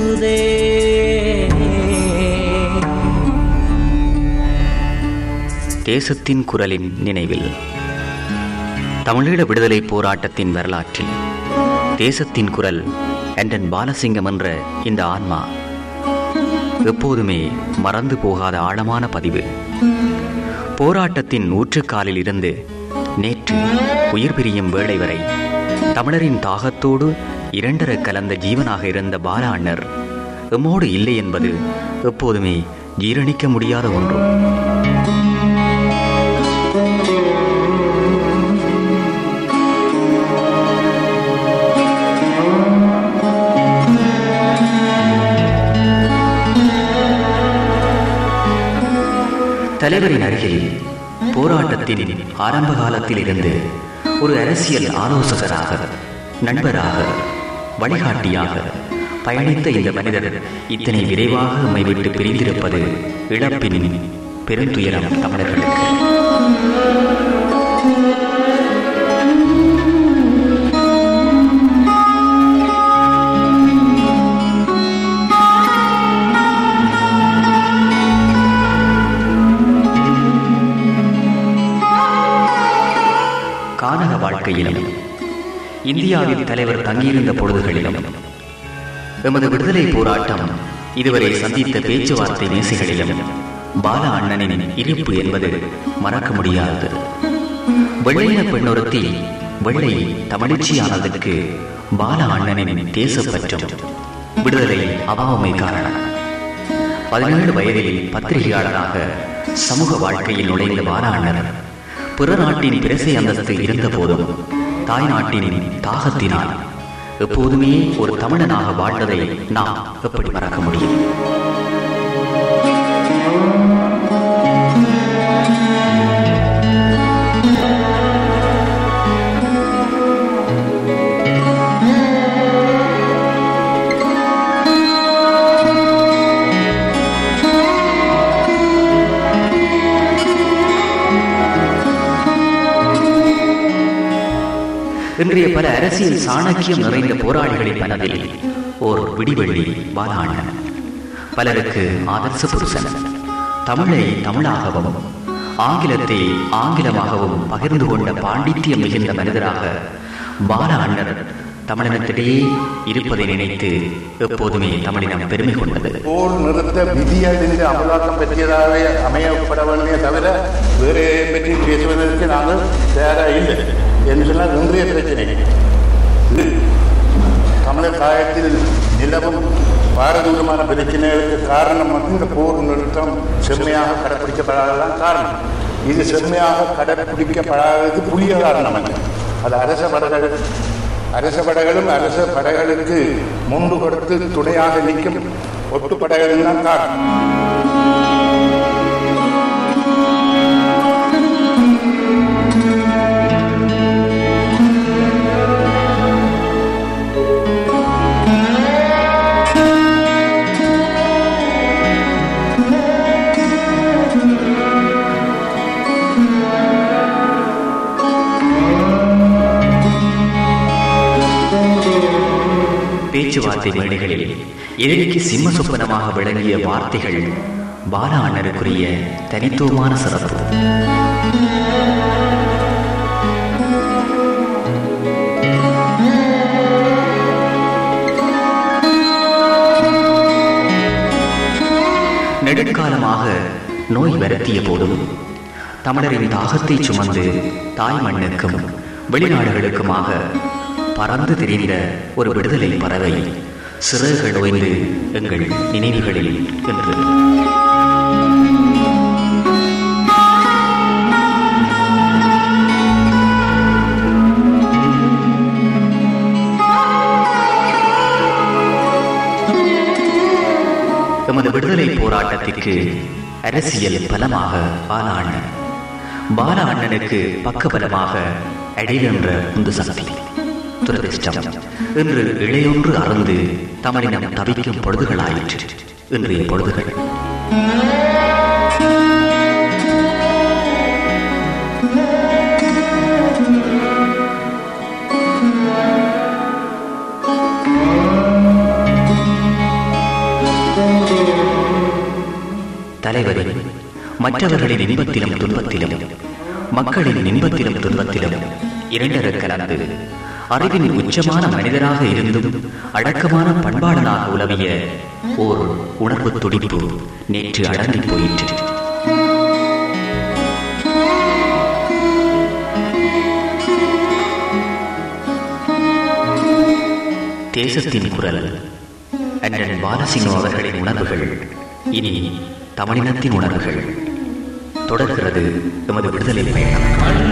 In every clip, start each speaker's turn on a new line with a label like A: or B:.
A: பேசுதே
B: தேசத்தின் குரலின் நினைவில் தமிழீழ விடுதலை போராட்டத்தின் வரலாற்றில் தேசத்தின் குரல் என்றன் பாலசிங்கம் என்ற இந்த ஆன்மா எப்போதுமே மறந்து போகாத ஆழமான பதிவு போராட்டத்தின் ஊற்றுக்காலில் இருந்து நேற்று உயிர் பிரியும் வேளை வரை தமிழரின் தாகத்தோடு இரண்டர கலந்த ஜீவனாக இருந்த பால அண்ணர் எம்மோடு இல்லை என்பது எப்போதுமே ஜீரணிக்க முடியாத ஒன்று தலைவரின் அருகில் போராட்டத்தின் ஆரம்ப காலத்தில் இருந்து ஒரு அரசியல் ஆலோசகராக நண்பராக வழிகாட்டியாக பயணித்த இந்த மனிதர் இத்தனை விரைவாக நம்மை விட்டு பிரிந்திருப்பது இழப்பின் பெருந்துயரம் தமிழர்களுக்கு கானக வாழ்க்கையிலும் இந்தியாவில் தலைவர் தங்கியிருந்த பொழுதுகளிலும் எமது விடுதலை போராட்டம் இதுவரை சந்தித்த பேச்சுவார்த்தை மேசைகளிலும் பால அண்ணனின் இருப்பு என்பது மறக்க முடியாதது வெள்ளையின பெண்ணொருத்தி வெள்ளை தமிழச்சியானதற்கு பால அண்ணனின் தேசப்பற்றும் விடுதலை அபாவமை காரணம் பதினேழு வயதில் பத்திரிகையாளராக சமூக வாழ்க்கையில் நுழைந்த பால அண்ணன் பிற நாட்டின் பிரசை அந்தஸ்து இருந்த போதும் தாய் நாட்டின் தாகத்தினால் எப்போதுமே ஒரு தமிழனாக வாழ்ந்ததை நாம் எப்படி மறக்க முடியும் இன்றைய பல அரசியல் சாணக்கியம் நிறைந்த போராளிகளின் மனதில் ஓர் விடிவெள்ளி பாலாண்ணன் பலருக்கு ஆதர்ச புருஷன் தமிழை தமிழாகவும் ஆங்கிலத்தை ஆங்கிலமாகவும் பகிர்ந்து கொண்ட பாண்டித்யம் மிகுந்த மனிதராக பால அண்ணர் தமிழினத்திடையே இருப்பதை நினைத்து எப்போதுமே தமிழினம் பெருமை கொண்டது
C: போர் நிறுத்த விதியறிந்து அமலாக்கம் பெற்றதாகவே அமையப்பட வேண்டிய தவிர வேறு பற்றி பேசுவதற்கு நாங்கள் தயாராக இல்லை என்று சொன்னால் இன்றைய பிரச்சனை இது தமிழர் காயத்தில் நிலவும் பாரதூரமான பிரச்சனைகளுக்கு காரணம் வந்து இந்த போர் நிறுத்தம் செம்மையாக கடைப்பிடிக்கப்படாததான் காரணம் இது செம்மையாக கடைப்பிடிக்கப்படாதது புதிய காரணம் அல்ல அது அரச படைகள் அரச படைகளும் அரச படைகளுக்கு முன்பு கொடுத்து துணையாக நிற்கும் ஒட்டு படைகளும் தான் காரணம்
B: பேச்சுவார்த்தை மேடைகளில் எதிரிக்கு சிம்ம சொப்பனமாக விளங்கிய வார்த்தைகள் பால அண்ணருக்குரிய தனித்துவமான சிறப்பு நெடுங்காலமாக நோய் வருத்திய போதும் தமிழரின் தாகத்தை சுமந்து தாய் மண்ணுக்கும் வெளிநாடுகளுக்குமாக பறந்து திரிந்த ஒரு விடுதலை பறவை சிறகுகள் ஓய்ந்து எங்கள் நினைவுகளில் என்று எமது விடுதலை போராட்டத்திற்கு அரசியல் பலமாக பால அண்ணன் பால அண்ணனுக்கு பக்கபலமாக அடிகின்ற உந்து சக்தி துரதிர்ஷ்டம் இன்று இளையொன்று அறந்து தமிழினம் தவிக்கும் பொழுதுகளாயிற்று இன்றைய பொழுதுகள் தலைவரின் மற்றவர்களின் இன்பத்திலும் துன்பத்திலும் மக்களின் இன்பத்திலும் துன்பத்திலும் இரண்டர கலந்து அறிவின் உச்சமான மனிதராக இருந்தும் அடக்கமான பண்பாளனாக உலவிய ஓர் உணர்வு துடிப்பு நேற்று அடங்கி போயிற்று தேசத்தின் குரல் அண்ணன் பாலசிங்கம் அவர்களின் உணர்வுகள் இனி தமிழினத்தின் உணர்வுகள் தொடர்கிறது எமது விடுதலை பயணம்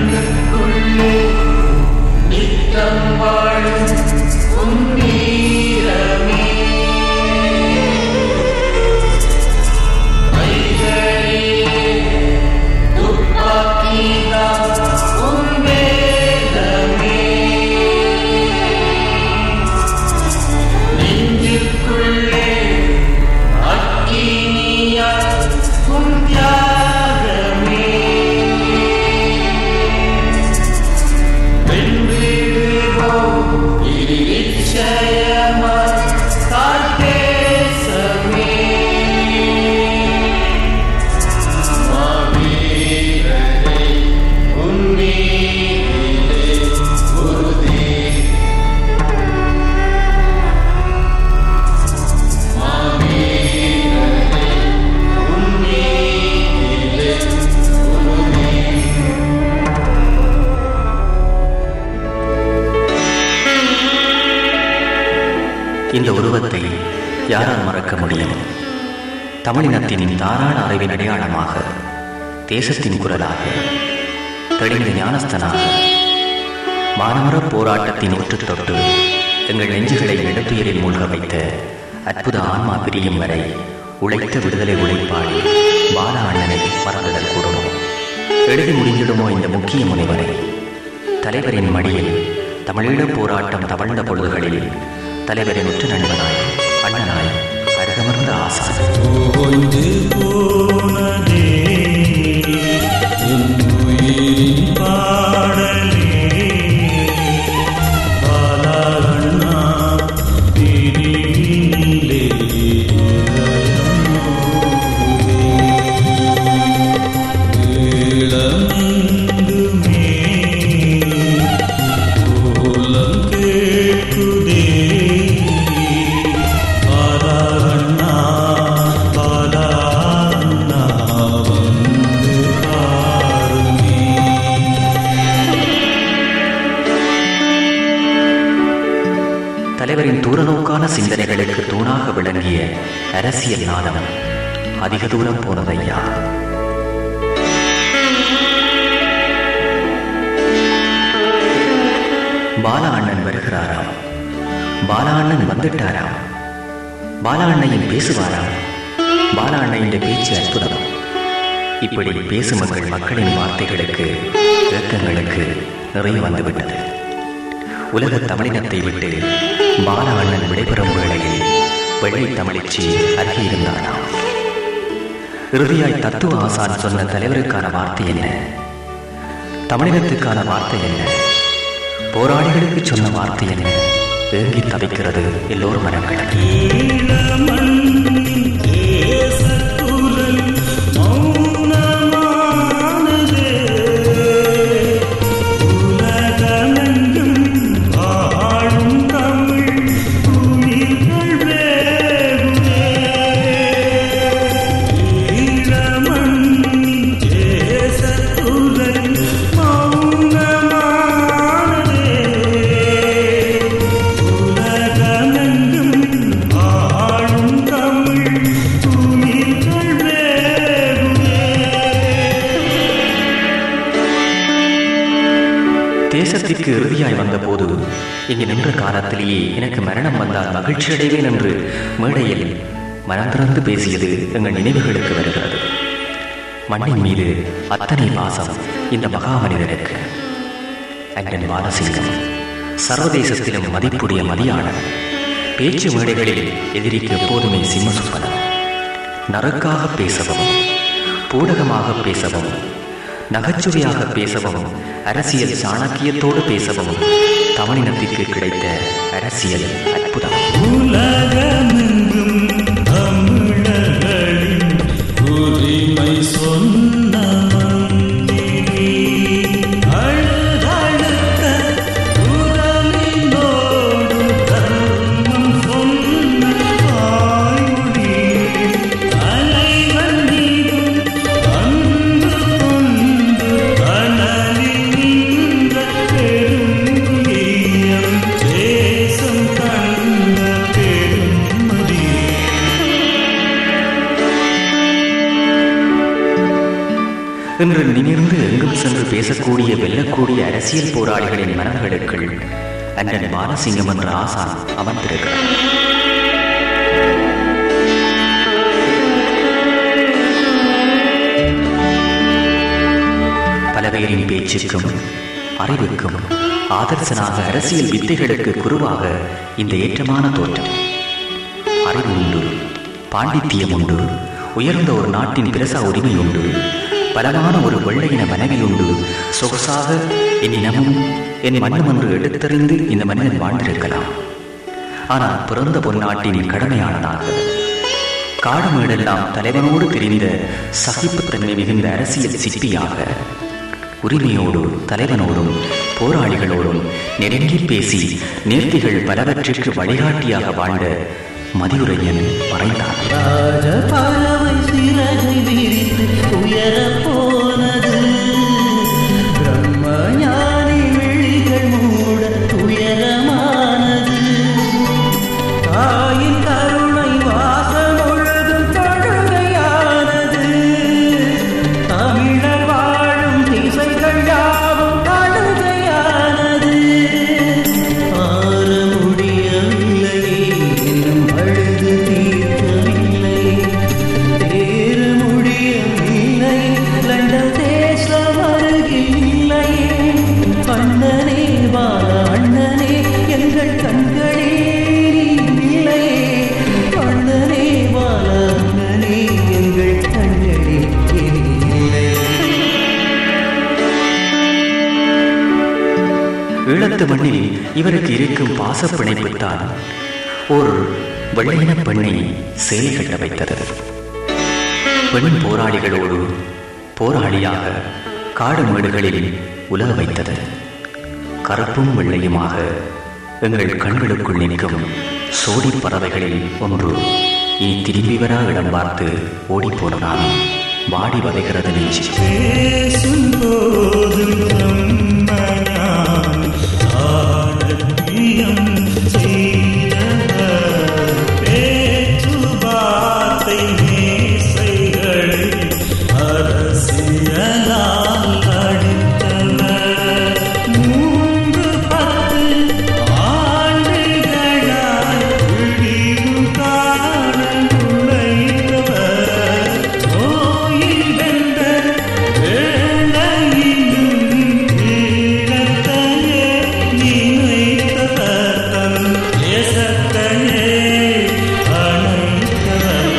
B: இந்த உருவத்தை யாரால் மறக்க முடியும் தமிழினத்தின் தாராள அறிவின் அடையாளமாக தேசத்தின் குரலாக தெளிந்த ஞானஸ்தனாக மானவர போராட்டத்தின் ஒற்று தொட்டு எங்கள் நெஞ்சுகளை நெடுத்துயரில் மூழ்க வைத்த அற்புத ஆன்மா பிரியும் வரை உழைத்த விடுதலை உழைப்பாளி பால அண்ணனை மறந்ததல் கூடுமோ எழுதி முடிந்திடுமோ இந்த முக்கிய முனைவரை தலைவரின் மடியில் தமிழீழப் போராட்டம் தவழ்ந்த பொழுதுகளில் தலைவரின் உற்ற நண்பனாய் அண்ணனாய் அருகமர்ந்த ஆசான்
A: ஓய்ந்து போனதே என் உயிரின் பாடலே பாலாகண்ணா பிரிவினிலே இளமெங்குமே கோலம் கேட்குதே பாலாகண்ணா பாலாகண்ணா வந்து பாருமே
B: தலைவரின் தூரநோக்கான சிந்தனைகளுக்கு தூணாக விளங்கிய அரசியல் நாதம் அதிக தூரம் போனதையா பாலா அண்ணன் வருகிறாராம் பாலா அண்ணன் வந்துட்டாராம் பாலா அண்ணையும் பேசுவாராம் பாலா அண்ணையின் பேச்சு அற்புதம் இப்படி பேசும் மக்கள் மக்களின் வார்த்தைகளுக்கு இயக்கங்களுக்கு நிறைய வந்துவிட்டது உலக தமிழினத்தை விட்டு பால அண்ணன் விடைபெறும் வேளையில் வெள்ளை தமிழிச்சி அருகே இருந்தானாம் இறுதியாய் தத்துவ ஆசான் சொன்ன தலைவருக்கான வார்த்தை என்ன தமிழினத்துக்கான வார்த்தை என்ன போராளிகளுக்கு சொன்ன வார்த்தை என்ன ஏங்கி தவிக்கிறது எல்லோரும் மனங்களும்
A: ஈழமண்ணின் தேசக்குரல் மௌனமானதே. உலகமெங்கும் வாழும் தமிழ் உயிர்கள் வேகுதே. ஈழமண்ணின் தேசக்குரல் மௌனமானதே. உலகமெங்கும் ஆளும் தமிழ் துணிகள் வேகுதே
B: தேசத்திற்கு இறுதியாய் வந்தபோது இங்கு நின்ற காலத்திலேயே எனக்கு மரணம் வந்தால் மகிழ்ச்சி அடைவேன் என்று மேடையில் மனம் திறந்து பேசியது எங்கள் நினைவுகளுக்கு வருகிறது மண்ணின் மீது அத்தனை பாசம் இந்த மகாமனிதனுக்கு அண்ணன் பாலசிங்கம் சர்வதேசத்திலும் மதிப்புடைய மதியாளன் பேச்சு மேடைகளில் எதிரிக்கு எப்போதுமே சிம்மசுப்பனம் நறுக்காக பேசவும் பூடகமாக பேசவும் நகைச்சுவையாக பேசவும் அரசியல் சாணக்கியத்தோடு பேசவும் தமிழினத்திற்கு கிடைத்த அரசியல் அற்புதம்
A: உலகமெங்கும் தமிழர்களின் உரிமை
B: என்று நிமிர்ந்து எங்கும் சென்று பேசக்கூடிய வெல்லக்கூடிய அரசியல் போராளிகளின் மனங்களுக்குள் அண்ணன் பாலசிங்கம் என்ற ஆசான் அமர்ந்திருக்கிறார் பலவேரின் பேச்சுக்கும் அறிவுக்கும் ஆதர்சனாக அரசியல் வித்தைகளுக்கு குருவாக இந்த ஏற்றமான தோற்றம் அறிவு உண்டு பாண்டித்தியம் உண்டு உயர்ந்த ஒரு நாட்டின் பிரசா உரிமை உண்டு பலமான ஒரு வெள்ளையின மனைவி உண்டு சொகுசாக என் இனமும் என் மண்ணும் என்று எடுத்தறிந்து இந்த மனிதன் வாழ்ந்திருக்கலாம் ஆனால் பிறந்த பொன்னாட்டின் கடமையானதாக காடுமேடெல்லாம் தலைவனோடு தெரிந்த சகிப்புத்தன்மை மிகுந்த அரசியல் சிற்பியாக உரிமையோடு தலைவனோடும் போராளிகளோடும் நெருங்கி பேசி நேர்த்திகள் பலவற்றிற்கு வழிகாட்டியாக வாழ்ந்த மதியுரையன் மறைந்தார்
A: ராஜ பறவை சிறகை விரித்து உயரப் போனது பிரம்மஞானி விழிகள் மூட உயரமானது தாயின் கருணை வாசம் ஒழுகும் தொழுகையானது தமிழர் வாழும் திசைகள் யாவும் அழுகையானது ஆற முடியவில்லையே இன்னும் அழுது தீர்க்கவில்லை தேர முடியவில்லை லண்டன் தேசம் அருகில்லையே அண்ணனே பால அண்ணனே எங்கள் கண்களே நீ இல்லையே அண்ணனே பால அண்ணனே எங்கள் கண்களே நீ இல்லையே
B: ஈழத்து மண்ணில் இவருக்கு இருக்கும் பாச பிணைப்புத்தான் ஒரு வெள்ளையின பெண்ணை சேலை கட்ட வைத்தது பெண் போராளிகளோடு போராளியாக காடு மேடுகளில் உலக வைத்தது கருப்பும் வெள்ளையுமாக எங்கள் கண்களுக்குள் நிற்கும் சோடி பறவைகளில் ஒன்று இனி திரும்பி வரா இடம் பார்த்து ஓடிப்போன நானும் வாடி வதைகிறது நெஞ்சு
A: பேசும்போதும் பிரம்மஞானி சாணக்கியம் செய்தவர். பேச்சுவார்த்தை மேசைகளில் அரசியலால் அடித்தவர். மூன்று பத்து ஆண்டுகளாய் விழிவு காண நுழைந்தவர். கோயில் வென்ற வேளையிலும் ஈழத்தையே நினைத்தவர் தன் தேசத்தையே அணைத்தவர்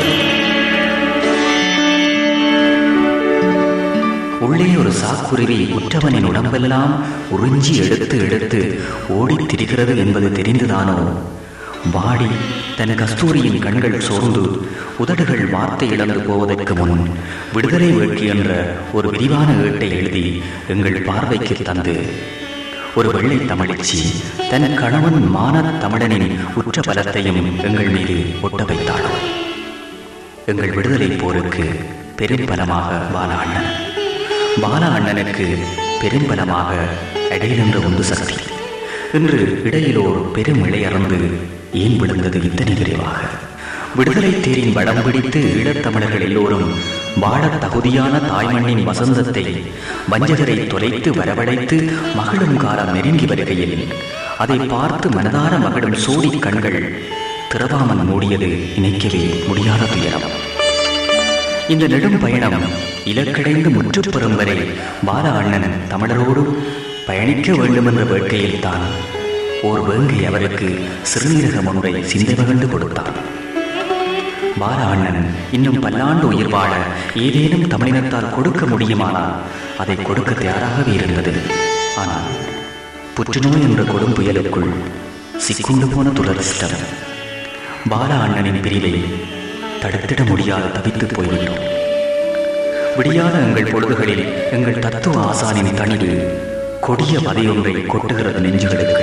B: உள்ளே ஒரு சாக்குருவி உற்றவனின் உடம்பெல்லாம் உறிஞ்சி எடுத்து எடுத்து ஓடித் திரிகிறது என்பது தெரிந்துதானோ வாடி தன் கஸ்தூரியின் கண்கள் சோர்ந்து உதடுகள் வார்த்தை இழந்து போவதற்கு முன் விடுதலை வேட்கை என்ற ஒரு விரிவான ஏட்டை எழுதி எங்கள் பார்வைக்கு தந்து ஒரு வெள்ளை தமிழிச்சி தன் கணவன் மானத் தமிழனின் உற்ற பலத்தையும் எங்கள் மீது ஒட்ட வைத்தாளோ எங்கள் விடுதலை போருக்கு பெரும் பலமாக பால அண்ணன் பால அண்ணனுக்கு பெரும் பலமாக இடையிலென்ற உந்து சக்தி இன்று இடையிலோர் பெரும் இழையறந்து ஏன் விழுந்தது இத்தனை விரைவாக விடுதலை தேரின் வடம் பிடித்து ஈழத்தமிழர்கள் எல்லோரும் வாழத் தகுதியான தாய்மண்ணின் வசந்தத்தை வஞ்சகரை தொலைத்து வரவழைத்து மகிழும் காலம் நெருங்கி வருகையில் அதை பார்த்து மனதார மகிழும் சோடி கண்கள் திரவாமன் மூடியது இணைக்கவே முடியாத துயரம் இந்த நெடும் பயணம் இலக்கடைந்து முற்றுப்பெறும் வரை பால அண்ணன் தமிழரோடு பயணிக்க வேண்டும் என்ற வேட்கையில் தான் ஓர் வேங்கை அவருக்கு சிறுநீரகம் ஒன்றை சிந்தை மகிழ்ந்து கொடுத்தான் பால அண்ணன் இன்னும் பல்லாண்டு உயிர் வாழ ஏதேனும் தமிழினத்தால் கொடுக்க முடியுமானால் அதை கொடுக்க தயாராகவே இருந்தது ஆனால் புற்றுநோய் என்ற கொடும் புயலுக்குள் சிக்குண்டு போன துரதிஷ்டம் பால அண்ணனின் பிரிவை தடுத்திட முடியாத தவித்து போய்விட்டோம் விடியாத எங்கள் பொழுதுகளில் எங்கள் தத்துவ ஆசானின் தனிவு கொடிய வதையொன்றை கொட்டுகிறது நெஞ்சுகளுக்கு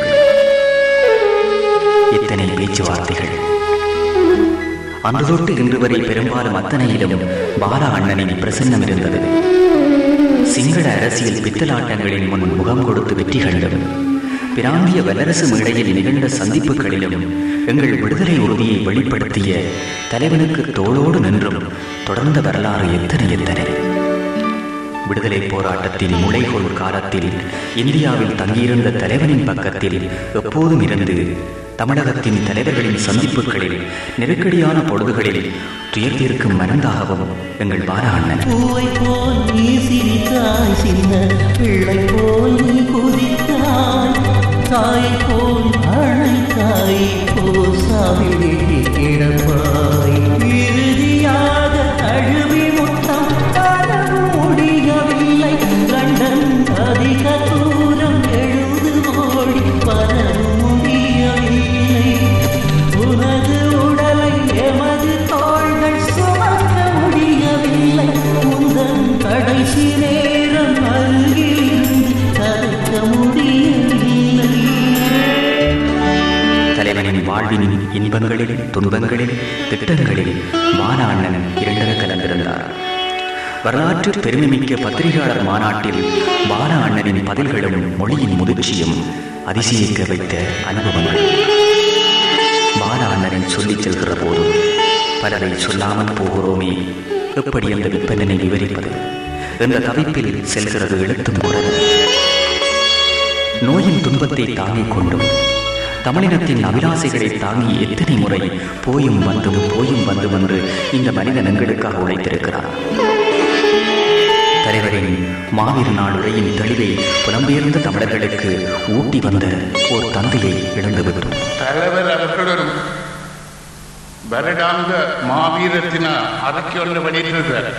B: எத்தனை பேச்சுவார்த்தைகள் அன்று தொட்டு இன்று வரை பெரும்பாலும் அத்தனையிலும் பாலா அண்ணனின் பிரசன்னம் இருந்தது சிங்கள அரசியல் பித்தலாட்டங்களின் முன் முகம் கொடுத்து வெற்றி கண்டும் பிராந்திய வல்லரசு மேடையில் நிகழ்ந்த சந்திப்புகளிலும் எங்கள் விடுதலை உறுதியை வெளிப்படுத்திய தலைவனுக்கு தோளோடு நின்றும் தொடர்ந்த வரலாறு எத்தனை எத்தனை விடுதலை போராட்டத்தின் முளைகொள் காலத்தில் இந்தியாவில் தங்கியிருந்த தலைவனின் பக்கத்தில் எப்போதும் இருந்து தமிழகத்தின் தலைவர்களின் சந்திப்புகளில் நெருக்கடியான பொழுதுகளில் துயர்த்திருக்கும் மனந்தாகவும் எங்கள் பார அண்ணன்
D: பூவை போல் நீ சிரித்தாய் சின்ன பிள்ளை போல் நீ குதித்தாய் தாயை போல் அழைத்தாய் போல் சாவில் வெட்டி கிடப்பாய் இறுதியாக தழுவி முத்தம் தர முடியவில்லை லண்டன் அதிக தூரம் எழுது ஓடி வர முடியவில்லை உனது உடலை எமது தோள்கள் சுமக்க முடியவில்லை உந்தன் கடைசி நேரம் அருகில் இருந்து கரைக்க முடியவில்லை
B: தலைவனின் வாழ்வின் இன்பங்களில் துன்பங்களில் திட்டங்களில் பால அண்ணன் இரண்டர கலந்திருந்தார் வரலாற்று பெருமைமிக்க பத்திரிகையாளர் மாநாட்டில் பால அண்ணனின் பதில்களும் மொழியின் முதிர்ச்சியும் அதிசயிக்க வைத்த அனுபவங்கள் பால அண்ணனின் சொல்லிச் செல்கிற போதும் பலரை சொல்லாமல் போகிறோமே எப்படி அந்த விற்பனை விவரிப்பது என்ற தவிப்பில் செல்கிறது எழுத்தும் குரல் நோயின் துன்பத்தை தாங்கிக் கொண்டும் தமிழினத்தின் அபிலாசைகளை தாங்கி எத்தனை முறை போயும் வந்தும் போயும் வந்தும் என்று இந்த மனிதன் எங்களுக்காக உழைத்திருக்கிறார் தலைவரின் மாவீர நாள் உரையின் தெளிவை புலம்பெயர்ந்த தமிழர்களுக்கு ஊட்டி வந்த ஓர் தந்தையை இழந்துவிட்டோம்
C: தலைவர் அவர்கள் ஒரு வருடாந்த மாவீரத்தின அறிக்கை ஒன்று வெளியிட்டிருக்கிறார்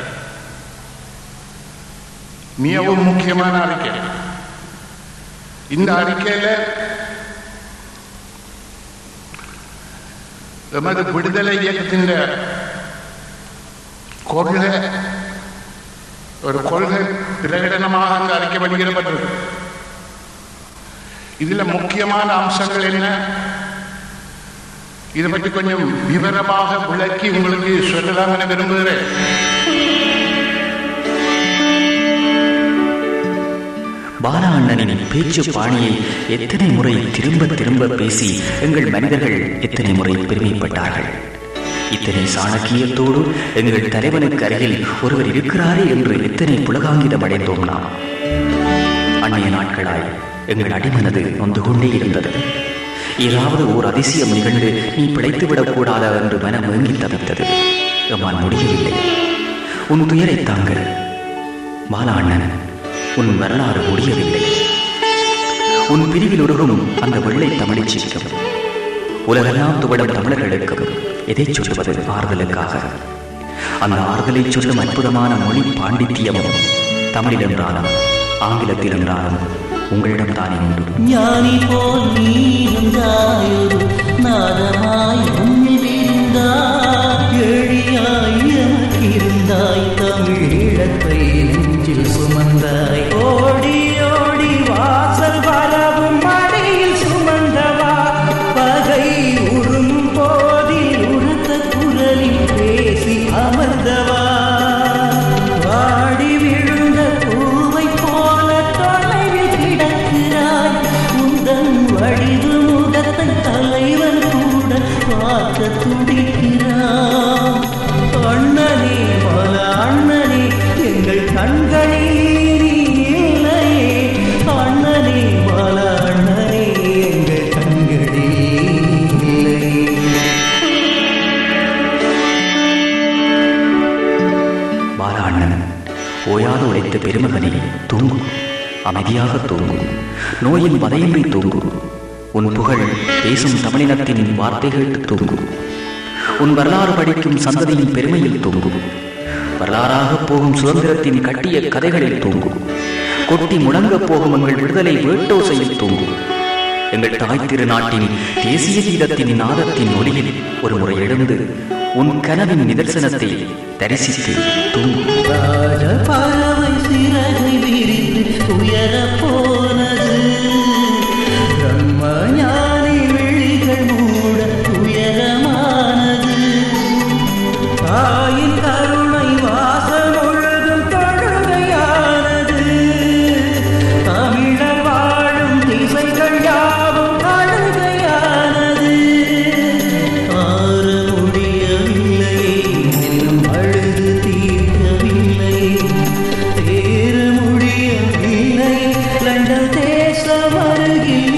C: மிகவும் முக்கியமான அறிக்கை இந்த அறிக்கையில எமது விடுதலை இயக்கத்தின் கொள்கை ஒரு கொள்கை பிரகடனமாக அந்த அறிக்கை வெளியிடப்பட்டிருக்கு இதுல முக்கியமான அம்சங்கள் என்ன இதை பற்றி கொஞ்சம் விவரமாக விளக்கி உங்களுக்கு சொல்லலாம் என விரும்புகிறேன்
B: பாலா அண்ணனின் பேச்சு பாணியை எத்தனை முறை திரும்ப திரும்ப பேசி எங்கள் மனிதர்கள் எத்தனை முறை பெருமைப்பட்டார்கள் இத்தனை சாணக்கியத்தோடு எங்கள் தலைவனுக்கு அருகில் ஒருவர் இருக்கிறாரே என்று எத்தனை புலகாங்கிதம் அடைந்தோம் நாம் அன்னைய நாட்களாய் எங்கள் அடிமனது நொந்து கொண்டே இருந்தது ஏதாவது ஓர் அதிசயம் நிகழ்ந்து நீ பிழைத்து விடக்கூடாதா என்று மனம் ஏங்கி தவித்தது எம்மால் முடியவில்லை உன் துயரை தாங்கள் பாலா அண்ணன் உன் வரலாறு முடியவில்லை உன் பிரிவில் உருகும் அந்த வெள்ளை தமிழிச் சிக்கம் உலகெல்லாம் துவடும் தமிழர்களுக்கும் எதை சொல்லுவது ஆறுதலுக்காக அந்த ஆறுதலை சொல்லும் அற்புதமான மொழி பாண்டித்தியமும் தமிழில் என்றாலும் ஆங்கிலத்தில் என்றாலும் உங்களிடம் தானே உண்டு
D: ஞானி போல் நீ இருந்தாயொரு நாதமாய் உன்னில் விரிந்தாய் எழியாய் எமக்கிருந்தாய் தமிழத்தை நெஞ்சில் சுமந்தாய் ஓடி ஓடி வாசல் வரவும் மடியில் சுமந்தவா பகை உறும் போதில் உரத்த குரலில் பேசி அமர்ந்தவா வாடி விழுந்த பூவை போல தொலைவில் கிடக்கிறாய் உந்தன் வடிவு முகத்தை தலைவன் கூட பார்க்க துடிக்கிறான் அண்ணனே பல அண்ணனே எங்கள் கண்களில் நீ இல்லையே அண்ணனே பல அண்ணனே எங்கள் கண்களில் இல்லையே
B: பாலா அண்ணன் ஓயாது உழைத்த பெருமகனே தூங்கு அமைதியாக தூங்கு நோயின் வதையின்றி தூங்கு உன் புகழ் பேசும் தமிழினத்தின் வார்த்தை கேட்டு தூங்கு உன் வரலாறு படிக்கும் சந்ததியின் பெருமையில் தூங்கு வரலாறாக போகும் சுதந்திரத்தின் கட்டிய கதைகளில் தூங்கு கொட்டி முழங்கப் போகும் எங்கள் விடுதலை வேட்டோசையில் தூங்கு எங்கள் தாய் திருநாட்டின் தேசிய கீதத்தின் நாதத்தின் ஒளியில் ஒரு முறை எழுந்து உன் கனவின் நிதர்சனத்தை தரிசித்து தூங்கு
D: ராஜ பறவை சிறகை விரித்து உயர போனது பிரம்ம ஞானி விழிகள் மூட உயரமானது தாயின் கருணை வாசம் ஒழுகும் தொழுகையானது தமிழர் வாழும் திசைகள் யாவும் அழுகையானது ஆற முடியவில்லை இன்னும் அழுது தீர்க்கவில்லை அருகில்